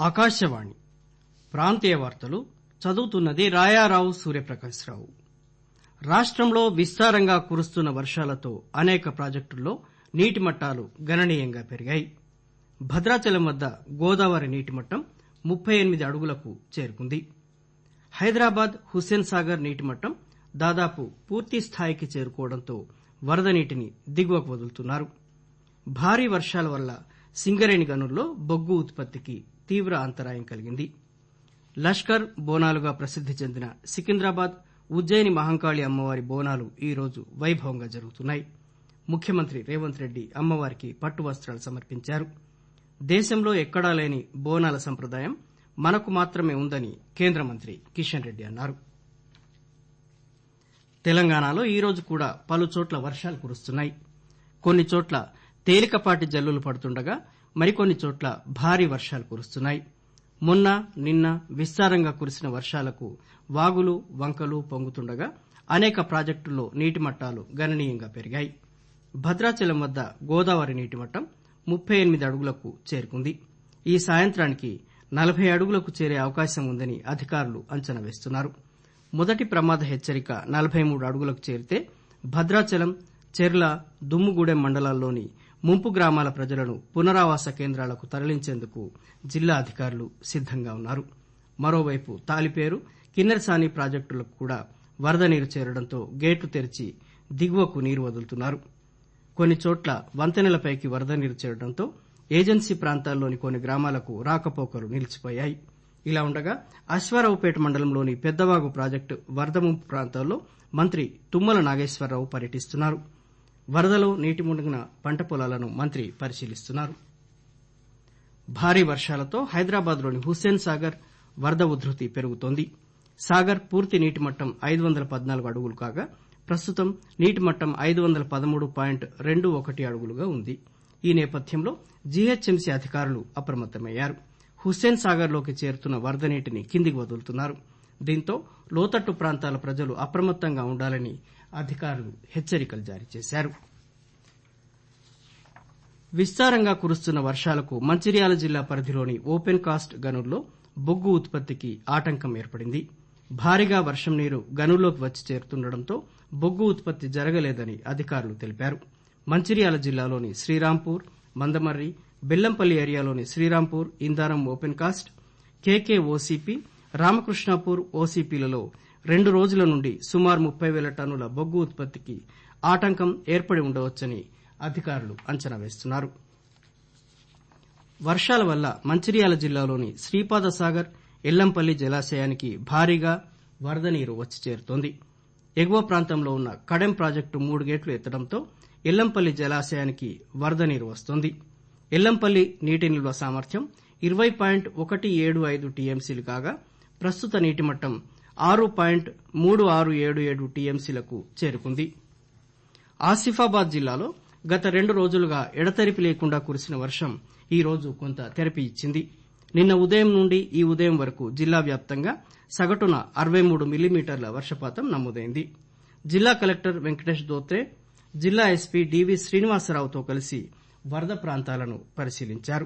ఆకాశవాణి ప్రాంతీయ వార్తలు చదువుతున్నది రాయారావు సూర్యప్రకాశ్రావు రాష్టంలో విస్తారంగా కురుస్తున్న వర్షాలతో అనేక ప్రాజెక్టుల్లో నీటి మట్టాలు గణనీయంగా పెరిగాయి భద్రాచలం వద్ద గోదావరి నీటి మట్టం ముప్పై ఎనిమిది అడుగులకు చేరుకుంది హైదరాబాద్ హుస్సేన్ సాగర్ నీటి మట్టం దాదాపు పూర్తి స్థాయికి చేరుకోవడంతో వరద నీటిని దిగువకు వదులుతున్నారు భారీ వర్షాల వల్ల సింగరేణి గనుల్లో బొగ్గు ఉత్పత్తికి తీవ్ర అంతరాయం కలిగింది లష్కర్ బోనాలుగా ప్రసిద్ది చెందిన సికింద్రాబాద్ ఉజ్జయిని మహంకాళి అమ్మవారి బోనాలు ఈ రోజు వైభవంగా జరుగుతున్నాయి ముఖ్యమంత్రి రేవంత్ రెడ్డి అమ్మవారికి పట్టు వస్త్రాలు సమర్పించారు దేశంలో ఎక్కడా లేని బోనాల సంప్రదాయం మనకు మాత్రమే ఉందని కేంద్ర మంత్రి కిషన్ రెడ్డి అన్నారు తెలంగాణలో ఈ రోజు కూడా పలుచోట్ల వర్షాలు కురుస్తున్నాయి కొన్ని చోట్ల తేలికపాటి జల్లులు పడుతుండగా మరికొన్ని చోట్ల భారీ వర్షాలు కురుస్తున్నాయి మొన్న నిన్న విస్తారంగా కురిసిన వర్షాలకు వాగులు వంకలు పొంగుతుండగా అనేక ప్రాజెక్టుల్లో నీటి మట్టాలు గణనీయంగా పెరిగాయి భద్రాచలం వద్ద గోదావరి నీటి మట్టం ముప్పై ఎనిమిది అడుగులకు చేరుకుంది ఈ సాయంత్రానికి నలభై అడుగులకు చేరే అవకాశం ఉందని అధికారులు అంచనా వేస్తున్నారు మొదటి ప్రమాద హెచ్చరిక నలభై మూడు అడుగులకు చేరితే భద్రాచలం చెర్ల దుమ్ముగూడెం మండలాల్లోని ముంపు గ్రామాల ప్రజలను పునరావాస కేంద్రాలకు తరలించేందుకు జిల్లా అధికారులు సిద్దంగా ఉన్నారు మరోవైపు తాలిపేరు కిన్నెరసాని ప్రాజెక్టులకు కూడా వరద నీరు చేరడంతో గేట్లు తెరిచి దిగువకు నీరు వదులుతున్నారు కొన్ని చోట్ల వంతెనలపైకి వరద నీరు చేరడంతో ఏజెన్సీ ప్రాంతాల్లోని కొన్ని గ్రామాలకు రాకపోకలు నిలిచిపోయాయి ఇలా ఉండగా అశ్వారావుపేట మండలంలోని పెద్దవాగు ప్రాజెక్టు వరద ముంపు ప్రాంతాల్లో మంత్రి తుమ్మల నాగేశ్వరరావు పర్యటిస్తున్నారు వరదలో నీటి మునిగిన పంట పొలాలను మంత్రి పరిశీలిస్తున్నారు భారీ వర్షాలతో హైదరాబాద్లోని హుస్సేన్ సాగర్ వరద ఉధృతి పెరుగుతోంది సాగర్ పూర్తి నీటి మట్టం ఐదు వందల పద్నాలుగు అడుగులు కాగా ప్రస్తుతం నీటి మట్టం ఐదు వందల పదమూడు పాయింట్ రెండు ఒకటి అడుగులుగా ఉంది ఈ నేపథ్యంలో జీహెచ్ఎంసీ అధికారులు అప్రమత్తమయ్యారు హుస్సేన్ సాగర్లోకి చేరుతున్న వరద నీటిని కిందికి వదులుతున్నారు దీంతో లోతట్టు ప్రాంతాల ప్రజలు అప్రమత్తంగా ఉండాలని అధికారులు హెచ్చరికలు జారీ చేశారు విస్తారంగా కురుస్తున్న వర్షాలకు మంచిర్యాల జిల్లా పరిధిలోని ఓపెన్ కాస్ట్ గనుల్లో బొగ్గు ఉత్పత్తికి ఆటంకం ఏర్పడింది భారీగా వర్షం నీరు గనుల్లోకి వచ్చి చేరుతుండటంతో బొగ్గు ఉత్పత్తి జరగలేదని అధికారులు తెలిపారు మంచిర్యాల జిల్లాలోని శ్రీరాంపూర్ మందమర్రి బెల్లంపల్లి ఏరియాలోని Srirampur Indaram open cast KK OCP Ramakrishnapur ఓసీపీలలో రెండు రోజుల నుండి సుమారు ముప్పై వేల టన్నుల బొగ్గు ఉత్పత్తికి ఆటంకం ఏర్పడి ఉండవచ్చని అధికారులు అంచనా వేస్తున్నారు వర్షాల వల్ల మంచిర్యాల జిల్లాలోని శ్రీపాదసాగర్ ఎల్లంపల్లి జలాశయానికి భారీగా వరద నీరు వచ్చి చేరుతోంది ఎగువ ప్రాంతంలో ఉన్న కడెం ప్రాజెక్టు మూడు గేట్లు ఎత్తడంతో ఎల్లంపల్లి జలాశయానికి వరద నీరు వస్తోంది ఎల్లంపల్లి నీటి నిల్వ సామర్థ్యం ఇరవై పాయింట్ ఒకటి ఏడు ఐదు టీఎంసీలు కాగా ప్రస్తుత నీటి మట్టం ఆరు పాయింట్ మూడు ఆరు ఏడు ఏడు టీఎంసీలకు చేరుకుంది ఆసిఫాబాద్ జిల్లాలో గత రెండు రోజులుగా ఎడతెరిపి లేకుండా కురిసిన వర్షం ఈ రోజు కొంత తెరపి ఇచ్చింది నిన్న ఉదయం నుండి ఈ ఉదయం వరకు జిల్లా వ్యాప్తంగా సగటున అరవై మూడు మిల్లీమీటర్ల వర్షపాతం నమోదైంది జిల్లా కలెక్టర్ వెంకటేష్ దోత్రే జిల్లా ఎస్పీ డివి శ్రీనివాసరావుతో కలిసి వరద ప్రాంతాలను పరిశీలించారు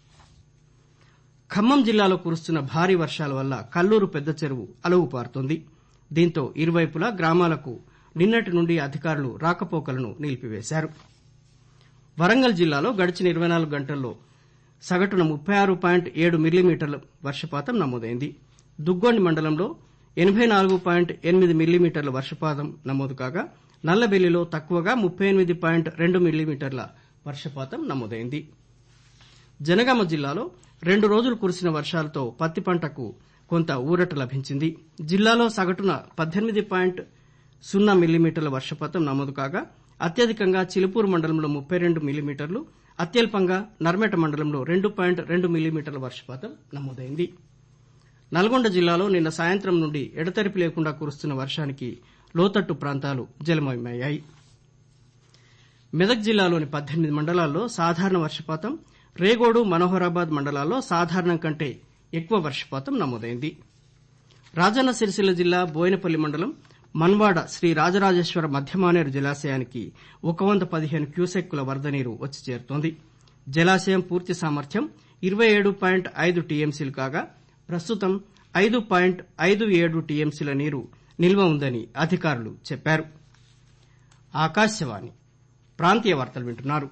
ఖమ్మం జిల్లాలో కురుస్తున్న భారీ వర్షాల వల్ల కల్లూరు పెద్ద చెరువు అలుగుపారుతోంది దీంతో ఇరువైపులా గ్రామాలకు నిన్నటి నుండి అధికారులు రాకపోకలను నిలిపివేశారు వరంగల్ జిల్లాలో గడిచిన ఇరవై నాలుగు గంటల్లో సగటున ముప్పై ఆరు పాయింట్ ఏడు మిల్లీమీటర్ల వర్షపాతం నమోదైంది దుగ్గొండి మండలంలో ఎనబై నాలుగు పాయింట్ ఎనిమిది మిల్లీమీటర్ల వర్షపాతం నమోదు కాగా నల్లబెల్లిలో తక్కువగా ముప్పై ఎనిమిది పాయింట్ రెండు మిల్లీమీటర్ల వర్షపాతం నమోదైంది జనగామ జిల్లాలో రెండు రోజులు కురిసిన వర్షాలతో పత్తి పంటకు కొంత ఊరట లభించింది జిల్లాలో సగటున పద్దెనిమిది పాయింట్ సున్నా మిల్లీమీటర్ల వర్షపాతం నమోదు కాగా అత్యధికంగా చిలుపూరు మండలంలో ముప్పై రెండు మిల్లీమీటర్లు అత్యల్పంగా నర్మెట మండలంలో రెండు పాయింట్ రెండు మిల్లీమీటర్ల వర్షపాతం నమోదైంది నల్గొండ జిల్లాలో నిన్న సాయంత్రం నుండి ఎడతెరిపి లేకుండా కురుస్తున్న వర్షానికి లోతట్టు ప్రాంతాలు జలమయమయ్యాయి మెదక్ జిల్లాలోని పద్దెనిమిది మండలాల్లో సాధారణ వర్షపాతం రేగోడు మనోహరాబాద్ మండలాల్లో సాధారణం కంటే ఎక్కువ వర్షపాతం నమోదైంది రాజన్న సిరిసిల్ల జిల్లా బోయినపల్లి మండలం మన్వాడ శ్రీ రాజరాజేశ్వర మధ్యమానేరు జలాశయానికి ఒక వంద పదిహేను క్యూసెక్కుల వరద నీరు వచ్చి చేరుతోంది జలాశయం పూర్తి సామర్థ్యం ఇరవై ఏడు పాయింట్ ఐదు టీఎంసీలు కాగా ప్రస్తుతం ఐదు పాయింట్ ఐదు ఏడు టీఎంసీల నీరు నిల్వ ఉందని అధికారులు చెప్పారు ఆకాశవాణి ప్రాంతీయ వార్తలు వింటున్నారు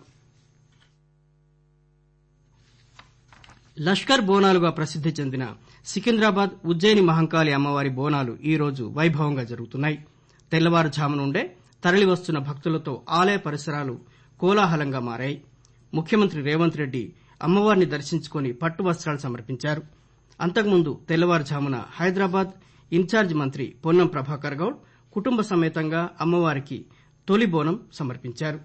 లష్కర్ బోనాలుగా ప్రసిద్ది చెందిన సికింద్రాబాద్ ఉజ్జయిని మహంకాళి అమ్మవారి బోనాలు ఈ రోజు వైభవంగా జరుగుతున్నాయి తెల్లవారుఝాము నుండే తరలివస్తున్న భక్తులతో ఆలయ పరిసరాలు కోలాహలంగా మారాయి ముఖ్యమంత్రి రేవంత్ రెడ్డి అమ్మవారిని దర్శించుకుని పట్టు వస్త్రాలు సమర్పించారు అంతకుముందు తెల్లవారుఝామున హైదరాబాద్ ఇన్ఛార్జి మంత్రి పొన్నం ప్రభాకర్ గౌడ్ కుటుంబ సమేతంగా అమ్మవారికి తొలి బోనం సమర్పించారు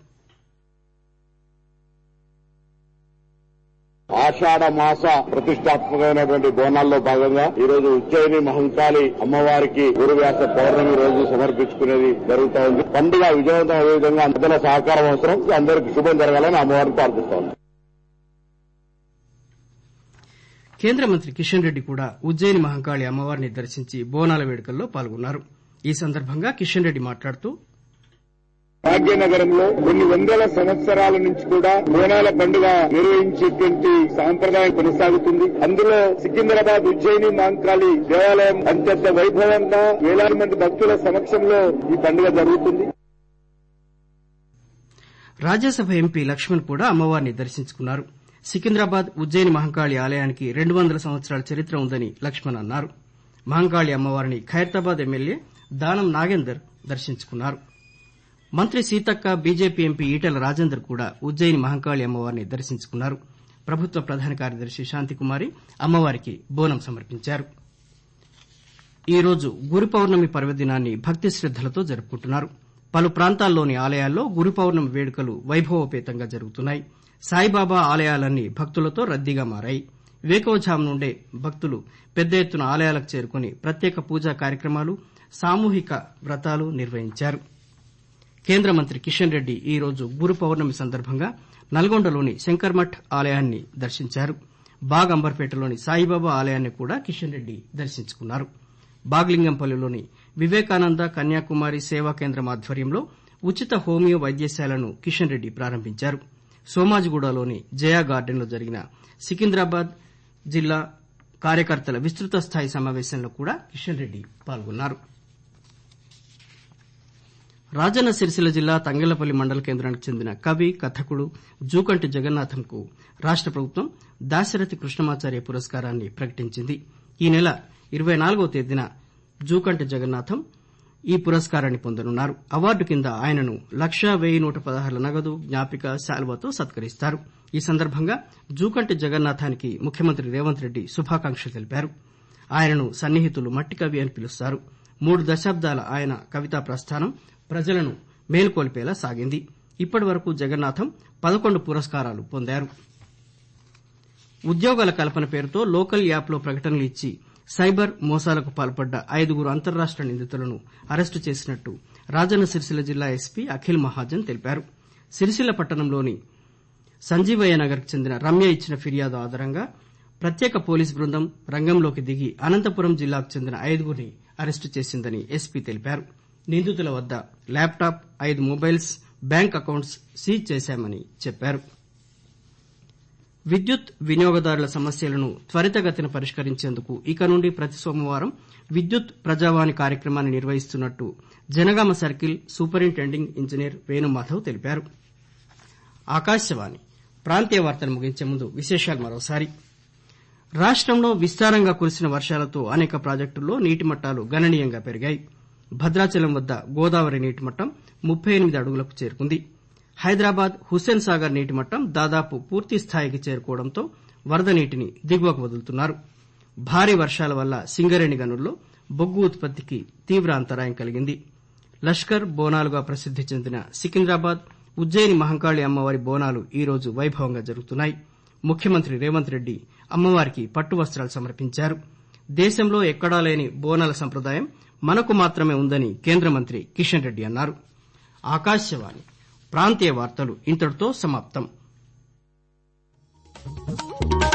ఆషాఢ మాస ప్రతిష్టాత్మకమైనటువంటి బోనాల్లో భాగంగా ఈ రోజు ఉజ్జయిని మహంకాళి అమ్మవారికి గురువ్యాస పౌర్ణమి రోజు సమర్పించుకునేది జరుగుతా ఉంది పండుగ విజయవంతం అయ్యే విధంగా అందరి సహకారం అవసరం అందరికి శుభం జరగాలని అమ్మవారిని ప్రార్థిస్తోంది కేంద్ర మంత్రి కిషన్ రెడ్డి కూడా ఉజ్జయిని మహంకాళి అమ్మవారిని దర్శించి బోనాల వేడుకల్లో పాల్గొన్నారు ఈ సందర్భంగా కిషన్ రెడ్డి మాట్లాడుతూ భాగ్యనగరంలో కొన్ని వందల సంవత్సరాల నుంచి కూడా బోనాల పండుగ నిర్వహించేటువంటి సాంప్రదాయం కొనసాగుతుంది అందులో సికింద్రాబాద్ ఉజ్జయిని మాంకాళి దేవాలయం అత్యంత వైభవంగా వేలాది మంది భక్తుల సమక్షంలో ఈ పండుగ జరుగుతుంది రాజ్యసభ ఎంపీ లక్ష్మణ్ కూడా అమ్మవారిని దర్శించుకున్నారు సికింద్రాబాద్ ఉజ్జయిని మహంకాళి ఆలయానికి రెండు వందల సంవత్సరాల చరిత్ర ఉందని లక్ష్మణ్ అన్నారు మహంకాళి అమ్మవారిని ఖైరతాబాద్ ఎమ్మెల్యే దానం నాగేందర్ దర్శించుకున్నారు మంత్రి సీతక్క బీజేపీ ఎంపీ ఈటెల రాజేందర్ కూడా ఉజ్జయిని మహంకాళి అమ్మవారిని దర్శించుకున్నారు ప్రభుత్వ ప్రధాన కార్యదర్శి శాంతికుమారి అమ్మవారికి బోనం సమర్పించారు ఈ రోజు గురు పౌర్ణమి పర్వదినాన్ని భక్తి శ్రద్దలతో జరుపుకుంటున్నారు పలు ప్రాంతాల్లోని ఆలయాల్లో గురు పౌర్ణమి వేడుకలు వైభవోపేతంగా జరుగుతున్నాయి సాయిబాబా ఆలయాలన్నీ భక్తులతో రద్దీగా మారాయి వేకువజాము నుండే భక్తులు పెద్ద ఎత్తున ఆలయాలకు చేరుకుని ప్రత్యేక పూజా కార్యక్రమాలు సామూహిక వ్రతాలు నిర్వహించారు కేంద్ర మంత్రి కిషన్ రెడ్డి ఈ రోజు గురు పౌర్ణమి సందర్భంగా నల్గొండలోని శంకర్మఠ్ ఆలయాన్ని దర్శించారు బాగ్ అంబర్పేటలోని సాయిబాబా ఆలయాన్ని కూడా కిషన్ రెడ్డి దర్శించుకున్నారు బాగ్లింగంపల్లిలోని వివేకానంద కన్యాకుమారి సేవా కేంద్రం ఆధ్వర్యంలో ఉచిత హోమియో వైద్యశాలను కిషన్ రెడ్డి ప్రారంభించారు సోమాజిగూడలోని జయా గార్డెన్లో జరిగిన సికింద్రాబాద్ జిల్లా కార్యకర్తల విస్తృత స్థాయి సమావేశంలో కూడా కిషన్ రెడ్డి పాల్గొన్నారు రాజన్న సిరిసిల్ల జిల్లా తంగళ్లపల్లి మండల కేంద్రానికి చెందిన కవి కథకుడు జూకంటి జగన్నాథంకు రాష్ట ప్రభుత్వం దాశరథి కృష్ణమాచార్య పురస్కారాన్ని ప్రకటించింది ఈ నెల ఇరవై నాలుగవ తేదీన జూకంటి జగన్నాథం ఈ పురస్కారాన్ని పొందనున్నారు అవార్డు కింద ఆయనను లక్షా వెయ్యి నూట పదహారుల నగదు జ్ఞాపిక శాల్వాతో సత్కరిస్తారు ఈ సందర్భంగా జూకంటి జగన్నాథానికి ముఖ్యమంత్రి రేవంత్ రెడ్డి శుభాకాంక్షలు తెలిపారు ఆయనను సన్నిహితులు మట్టి కవి అని పిలుస్తారు మూడు దశాబ్దాల ఆయన కవితా ప్రస్థానం ప్రజలను మేల్కొల్పేలా సాగింది ఇప్పటి వరకు జగన్నాథం పదకొండు పురస్కారాలు పొందారు ఉద్యోగాల కల్పన పేరుతో లోకల్ యాప్లో ప్రకటనలు ఇచ్చి సైబర్ మోసాలకు పాల్పడ్డ ఐదుగురు అంతర్రాష్ట నిందితులను అరెస్టు చేసినట్టు రాజన్న సిరిసిల్ల జిల్లా ఎస్పీ అఖిల్ మహాజన్ తెలిపారు సిరిసిల్ల పట్టణంలోని సంజీవయ్య నగర్ కు చెందిన రమ్య ఇచ్చిన ఫిర్యాదు ఆధారంగా ప్రత్యేక పోలీసు బృందం రంగంలోకి దిగి అనంతపురం జిల్లాకు చెందిన ఐదుగురిని అరెస్టు చేసిందని ఎస్పీ తెలిపారు నిందితుల వద్ద ల్యాప్టాప్ ఐదు మొబైల్స్ బ్యాంక్ అకౌంట్స్ సీజ్ చేశామని చెప్పారు విద్యుత్ వినియోగదారుల సమస్యలను త్వరితగతిన పరిష్కరించేందుకు ఇక నుండి ప్రతి సోమవారం విద్యుత్ ప్రజావాణి కార్యక్రమాన్ని నిర్వహిస్తున్నట్టు Jangaon circle superintending engineer Venumadhav తెలిపారు ఆకాశవాణి ప్రాంతీయ వార్తలు ముగించే ముందు విశేషాలు మరోసారి రాష్టంలో విస్తారంగా కురిసిన వర్షాలతో అనేక ప్రాజెక్టుల్లో నీటి మట్టాలు గణనీయంగా పెరిగాయి భద్రాచలం వద్ద గోదావరి నీటి మట్టం ముప్పై ఎనిమిది అడుగులకు చేరుకుంది హైదరాబాద్ హుస్సేన్ సాగర్ నీటి మట్టం దాదాపు పూర్తి స్థాయికి చేరుకోవడంతో వరద నీటిని దిగువకు వదులుతున్నారు భారీ వర్షాల వల్ల సింగరేణి గనుల్లో బొగ్గు ఉత్పత్తికి తీవ్ర అంతరాయం కలిగింది లష్కర్ బోనాలుగా ప్రసిద్ది చెందిన సికింద్రాబాద్ ఉజ్జయిని మహంకాళి అమ్మవారి బోనాలు ఈ రోజు వైభవంగా జరుగుతున్నాయి ముఖ్యమంత్రి రేవంత్ రెడ్డి అమ్మవారికి పట్టు వస్త్రాలు సమర్పించారు దేశంలో ఎక్కడా లేని బోనాల సంప్రదాయం మనకు మాత్రమే ఉందని కేంద్ర మంత్రి కిషన్ రెడ్డి అన్నారు ఆకాశవాణి ప్రాంతీయ వార్తలు ఇంతటితో సమాప్తం